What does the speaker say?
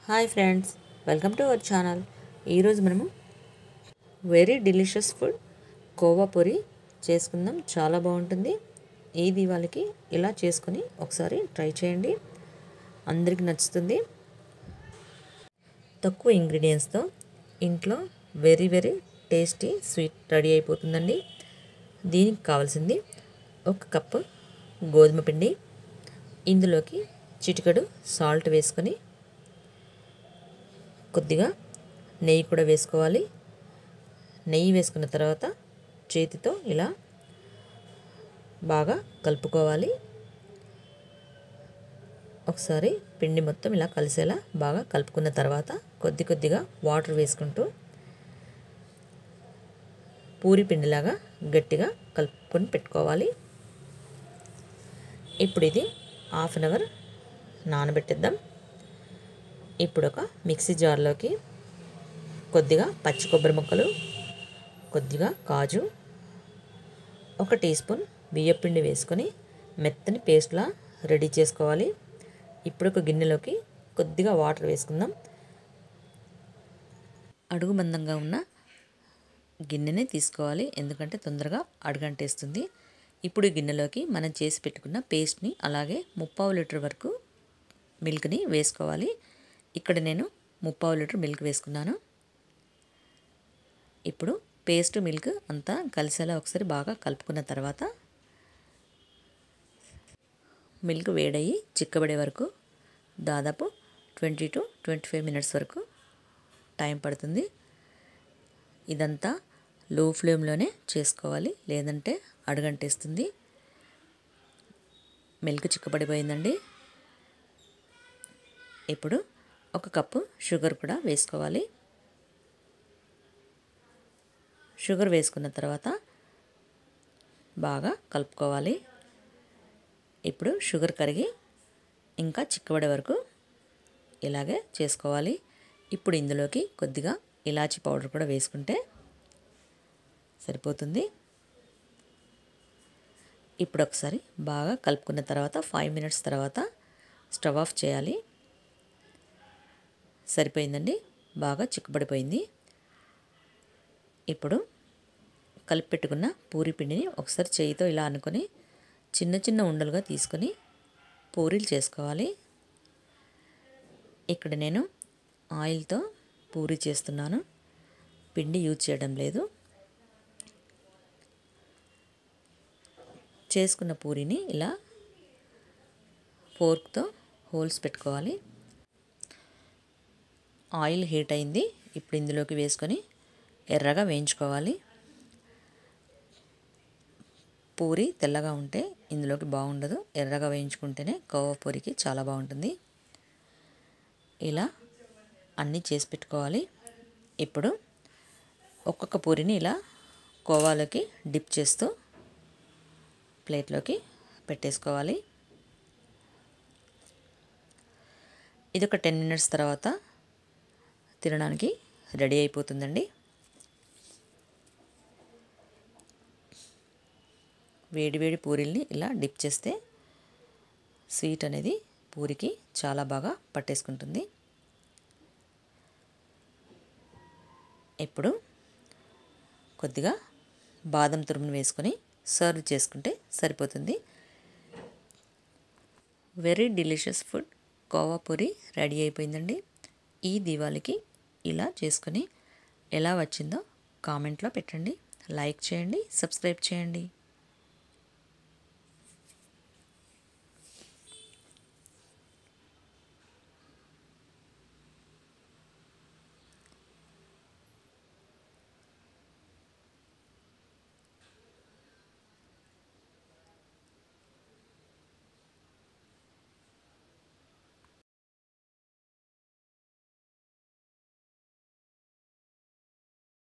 hi friends welcome to our channel ఈరోజు మనము very delicious food khoa puri చేసుకుందాం చాలా బాగుంటుంది ఈ దీవాళికి ఇలా చేసుకొని ఒకసారి ట్రై చేయండి అందరికి నచ్చుతుంది తక్కువ ఇంగ్రీడియంట్స్తో ఇంట్లో very very tasty sweet ready అయిపోతుందండి దీనికి కావాల్సింది ఒక కప్పు గోధుమ పిండి ఇందులోకి చిటికెడు సాల్ట్ వేసుకొని కొద్దిగా నెయ్యి కూడా వేసుకోవాలి నెయ్యి వేసుకున్న తర్వాత చేతితో ఇలా బాగా కలుపుకోవాలి ఒకసారి పిండి మొత్తం ఇలా కలిసేలా బాగా కలుపుకున్న తర్వాత కొద్ది కొద్దిగా వాటర్ వేసుకుంటూ పూరి పిండిలాగా గట్టిగా కలుపుకొని పెట్టుకోవాలి ఇప్పుడు ఇది హాఫ్ అన్ అవర్ నానబెట్టిద్దాం ఇప్పుడు ఒక మిక్సీ జార్లోకి కొద్దిగా పచ్చి కొబ్బరి ముక్కలు కొద్దిగా కాజు ఒక టీ స్పూన్ బియ్యపిండి వేసుకొని మెత్తని పేస్ట్లా రెడీ చేసుకోవాలి ఇప్పుడు ఒక గిన్నెలోకి కొద్దిగా వాటర్ వేసుకుందాం అడుగు మందంగా ఉన్న గిన్నెని తీసుకోవాలి ఎందుకంటే తొందరగా అడుగంటేస్తుంది ఇప్పుడు ఈ గిన్నెలోకి మనం చేసి పెట్టుకున్న పేస్ట్ని అలాగే ముప్పావు లీటర్ వరకు మిల్క్ని వేసుకోవాలి ఇక్కడ నేను ముప్పావు లీటర్ మిల్క్ వేసుకున్నాను ఇప్పుడు పేస్ట్ మిల్క్ అంతా కలిసేలా ఒకసారి బాగా కలుపుకున్న తర్వాత మిల్క్ వేడయ్యి చిక్కబడే వరకు దాదాపు twenty to twenty five minutes వరకు టైం పడుతుంది ఇదంతా లో ఫ్లేమ్లోనే చేసుకోవాలి లేదంటే అడుగంటేస్తుంది మిల్క్ చిక్కబడిపోయిందండి ఇప్పుడు ఒక కప్పు షుగర్ కూడా వేసుకోవాలి షుగర్ వేసుకున్న తర్వాత బాగా కలుపుకోవాలి ఇప్పుడు షుగర్ కరిగి ఇంకా చిక్కబడే వరకు ఇలాగే చేసుకోవాలి ఇప్పుడు ఇందులోకి కొద్దిగా ఇలాచీ పౌడర్ కూడా వేసుకుంటే సరిపోతుంది ఇప్పుడు ఒకసారి బాగా కలుపుకున్న తర్వాత ఫైవ్ మినిట్స్ తర్వాత స్టవ్ ఆఫ్ చేయాలి సరిపోయిందండి బాగా చిక్కుబడిపోయింది ఇప్పుడు కలిపి పెట్టుకున్న పూరి పిండిని ఒకసారి చేయితో ఇలా అనుకొని చిన్న చిన్న ఉండలుగా తీసుకొని పూరీలు చేసుకోవాలి ఇక్కడ నేను ఆయిల్తో పూరి చేస్తున్నాను పిండి యూజ్ చేయడం లేదు చేసుకున్న పూరిని ఇలా ఫోర్క్తో హోల్స్ పెట్టుకోవాలి ఆయిల్ హీట్ అయింది ఇప్పుడు ఇందులోకి వేసుకొని ఎర్రగా వేయించుకోవాలి పూరి తెల్లగా ఉంటే ఇందులోకి బాగుండదు ఎర్రగా వేయించుకుంటేనే కోవా పూరికి చాలా బాగుంటుంది ఇలా అన్నీ చేసి పెట్టుకోవాలి ఇప్పుడు ఒక్కొక్క పూరిని ఇలా కోవాలోకి డిప్ చేస్తూ ప్లేట్లోకి పెట్టేసుకోవాలి ఇది ఒక టెన్ మినిట్స్ తర్వాత తినడానికి రెడీ అయిపోతుందండి వేడి వేడి పూరీల్ని ఇలా డిప్ చేస్తే స్వీట్ అనేది పూరికి చాలా బాగా పట్టేసుకుంటుంది ఇప్పుడు కొద్దిగా బాదం తురుమును వేసుకొని సర్వ్ చేసుకుంటే సరిపోతుంది very delicious food khoa puri ready అయిపోయిందండి ఈ దీవాళికి ఇలా చేసుకొని ఎలా వచ్చిందో కామెంట్లో పెట్టండి లైక్ చేయండి సబ్స్క్రైబ్ చేయండి